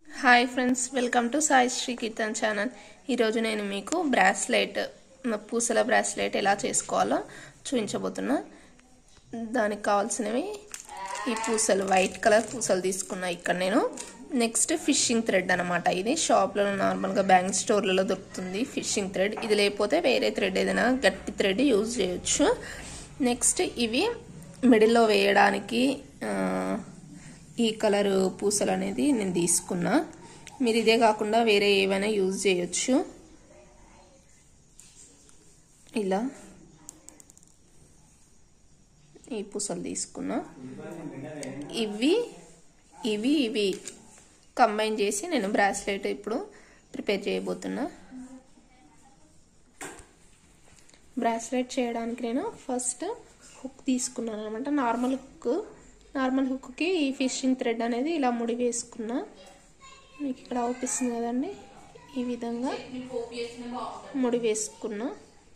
hi friends welcome to Sai Sri Keerthan channel ఈరోజు నేను మీకు బ్రాస్లెట్ పూసల బ్రాస్లెట్ ఎలా చేసుకోవాలో చూపించబోతున్నా దానికి కావాల్సినవి ఈ పూసలు వైట్ కలర్ పూసలు తీసుకున్నా ఇక్కడ నేను నెక్స్ట్ ఫిషింగ్ థ్రెడ్ అనమాట ఇది షాప్లో నార్మల్గా బ్యాంక్ స్టోర్లలో దొరుకుతుంది ఫిషింగ్ థ్రెడ్ ఇది లేకపోతే వేరే థ్రెడ్ ఏదైనా గట్టి థ్రెడ్ యూజ్ చేయొచ్చు నెక్స్ట్ ఇవి మిడిల్లో వేయడానికి ఈ కలర్ పూసలు అనేది నేను తీసుకున్నా మీరు ఇదే కాకుండా వేరే ఏవైనా యూజ్ చేయొచ్చు ఇలా ఈ పూసలు తీసుకున్నా ఇవి ఇవి ఇవి కంబైన్ చేసి నేను బ్రాస్లెట్ ఇప్పుడు ప్రిపేర్ చేయబోతున్నా బ్రాస్లెట్ చేయడానికి నేను ఫస్ట్ హుక్ తీసుకున్నాను అనమాట నార్మల్ హుక్ నార్మల్ హుక్కి ఈ ఫిషింగ్ థ్రెడ్ అనేది ఇలా ముడి వేసుకున్నా మీకు ఇక్కడ అవుపిస్తుంది కదండి ఈ విధంగా ముడి వేసుకున్నా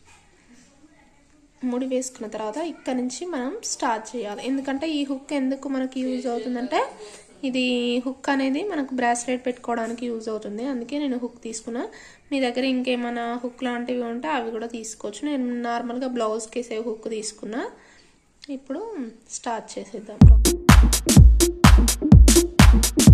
ముడి వేసుకున్న తర్వాత ఇక్కడ నుంచి మనం స్టార్ట్ చేయాలి ఎందుకంటే ఈ హుక్ ఎందుకు మనకి యూజ్ అవుతుందంటే ఇది హుక్ అనేది మనకు బ్రాస్లెట్ పెట్టుకోవడానికి యూజ్ అవుతుంది అందుకే నేను హుక్ తీసుకున్నా మీ దగ్గర ఇంకేమైనా హుక్ లాంటివి ఉంటే అవి కూడా తీసుకోవచ్చు నేను నార్మల్గా బ్లౌజ్కి వేసే హుక్ తీసుకున్నా ఇప్పుడు స్టార్ట్ చేసేద్దాం